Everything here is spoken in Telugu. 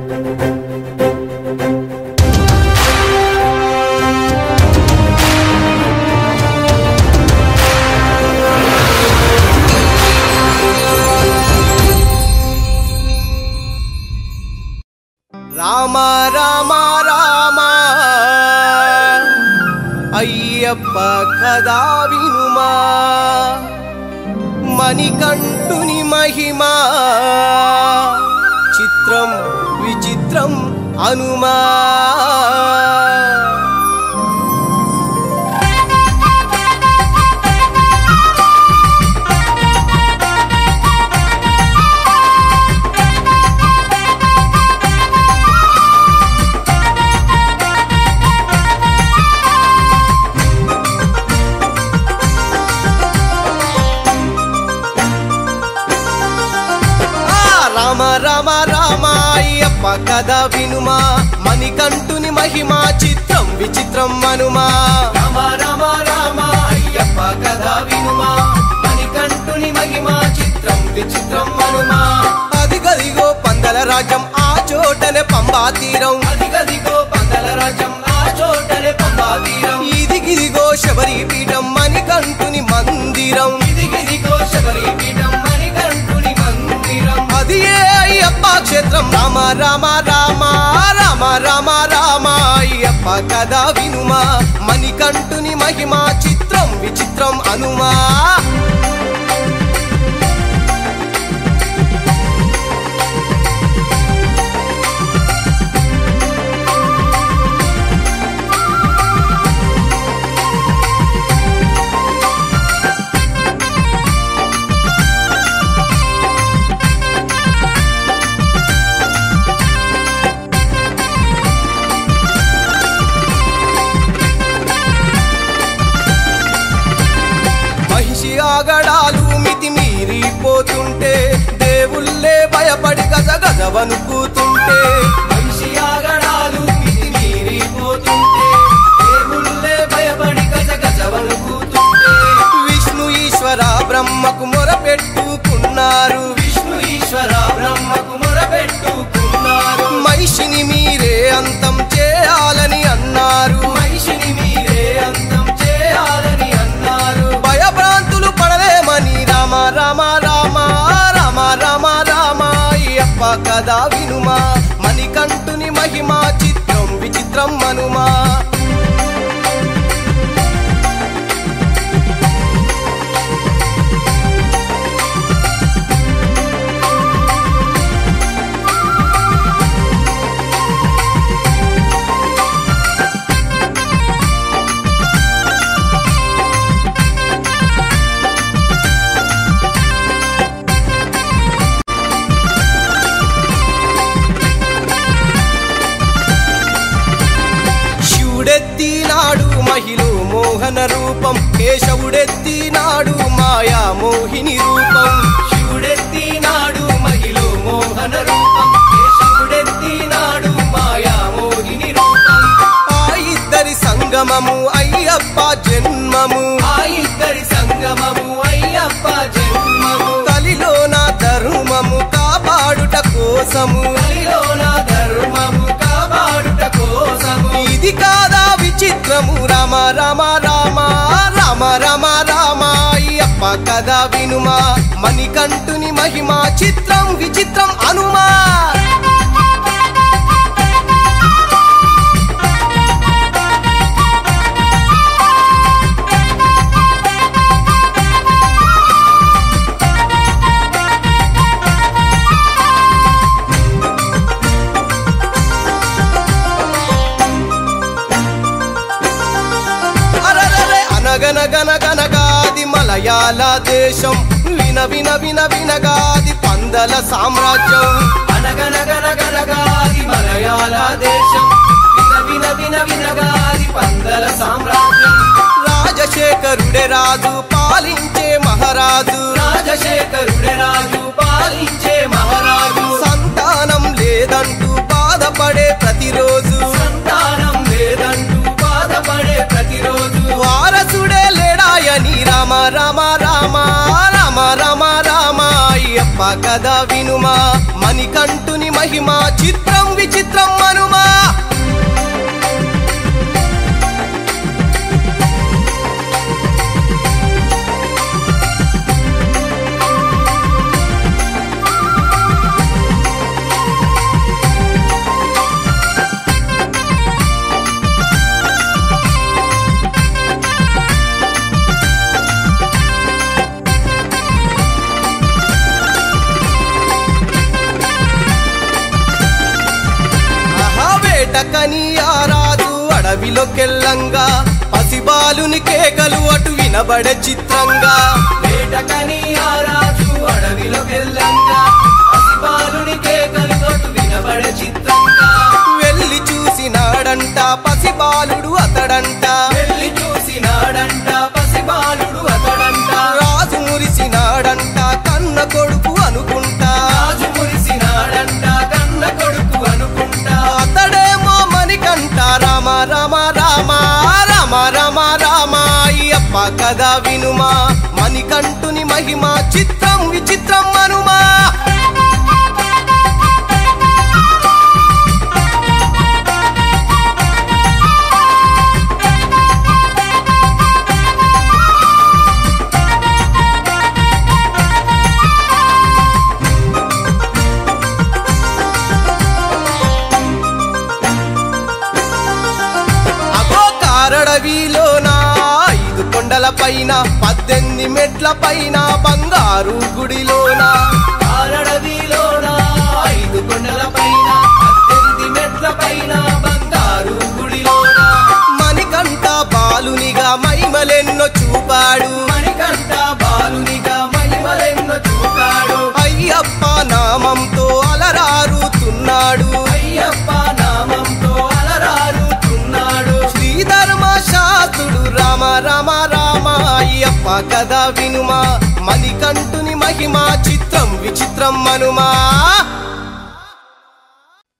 రామ రామ రామ అయ్యప్ప కదా వినుమా మణికంఠుని మహిమా చిత్రం విచిత్రం అనుమా ఆ రామ రామ రామ అయ్యప్ప కథ వినుమా మణికంఠుని మహిమా చిత్రం విచిత్రం అనుమా రామ రామ రామ అయ్యప్ప కథ వినుమా మణికంఠుని మహిమా చిత్రం విచిత్రం అనుమా అదిగదిగో పందల రాజ్యం ఆ చోటనే పంబా తీరం అదిగదిగో పందల రాజ్యం ఆ చోటనే పంబా తీరం ఇదిగిదిగో శబరి పీఠం మణికంఠుని మందిరం ఇదిగిదిగో శబరి పీఠం మణికంఠుని మందిరం అది ఏ అయ్యప్ప క్షేత్రం రామ రామ రామ రామ రామ రామ అయ్యప్ప కథ వినుమా మణికంఠుని మహిమా చిత్రం విచిత్రం అనుమా మహిషి ఆగడాలు మితి మీరిపోతుంటే దేవుళ్ళే భయపడి గజ గజ వణుకుతుంటే మహిషి ఆగడాలు మితి మీరిపోతుంటే దేవుళ్ళే భయపడి గజ గజ వణుకుతుంటే విష్ణు ఈశ్వర బ్రహ్మకు మొరపెట్టుకున్నారు విష్ణు ఈశ్వర బ్రహ్మకు మొరపెట్టుకున్నారు మహిషిని మీరే అంతం చేయాలని అన్నారు మహిషిని మీరే అంతం చేయాలని అన్నారు భయభ్రాంతులు పడలేమని రామ రామ రామ రామ రామ రామ అయ్యప్ప కదా వినుమా మణికంఠుని మహిమా చిత్రం విచిత్రం మనుమా శివుడెత్తినాడు మహిళ మోహన రూపం కేశవుడెత్తినాడు మాయా మోహిని రూపం శివుడెత్తినాడు మహిళ మోహన రూపం కేశవుడెత్తినాడు మాయా మోహిని రూపం ఆ ఇద్దరి సంగమము అయ్యప్ప జన్మము ఆ ఇద్దరి సంగమము అయ్యప్ప జన్మము కలిలోన ధర్మము కాపాడుట కోసము కలిలోన ధర్మము కాపాడుట కోసము ఇది కాదా విచిత్రము రామ రామ రామ రామ రామ రామ అయ్యప్ప కదా వినుమా మణికంఠుని మహిమా చిత్రం విచిత్రం అనుమా అరరరే అనగనగనగనగాది మలయాళ దేశం విన విన విన వినగాది పందల సామ్రాజ్యం అనగనగనగనగాది మలయాళ దేశం విన విన విన వినగాది పందల సామ్రాజ్యం రాజశేఖరుడే రాజు పాలించే మహారాజు రాజశేఖరుడే రాజు పాలించే మహారాజు సంతానం లేదంటూ బాధపడే ప్రతిరోజు సంతానం లేదంటూ బాధపడే ప్రతిరోజు వారసుడే లేడాయని రామ రామ రామ రామ రామ రామ అయ్యప్ప కథ వినుమా మణికంఠుని మహిమ చిత్రం వేటకని ఆరాజు అడవిలోకెళ్ళంగా పసిబాలుని కేకలు అటు వినబడే చిత్రంగా వేటకని ఆరాజు అడవిలోకెళ్ళంగా పసిబాలుని కేకలు అటు వినబడే చిత్రంగా వెళ్ళి చూసినాడంట పసిబాలుడు అతడంట వెళ్ళి చూసినాడంట పసిబాలుడు అతడంట రాజు మురిసినాడంట కన్న కొడుకు అనుకుంటా రాజు మురిసినాడంట కన్న కొడుకు అనుకుంటా అతడేమో మణికంట రామ రామ రామ రామ రామ రామ అయ్యప్ప కథ వినుమా మణికంఠుని మహిమ చిత్రం విచిత్రం అనుమా అగో కారడవిలోన ఐదు కొండల పైన పద్దెనిమిది మెట్ల పైన బంగారు గుడిలోన కారడవిలోన ఐదు కొండల పైన పద్దెనిమిది మెట్ల పైన బంగారు గుడిలోన మణికంఠ బాలునిగా మహిమలెన్నో చూపాడు మణికంఠ బాలునిగా మహిమలెన్నో చూపాడు అయ్యప్ప నామంతో అలరారుతున్నాడు అయ్యప్ప నామంతో అలరారుతున్నాడు శ్రీధర్మ శాస్త్రుడు రామ రామ రామ అయ్యప్ప కథ వినుమా మణికంఠుని మహిమ చిత్రం విచిత్రం మనుమా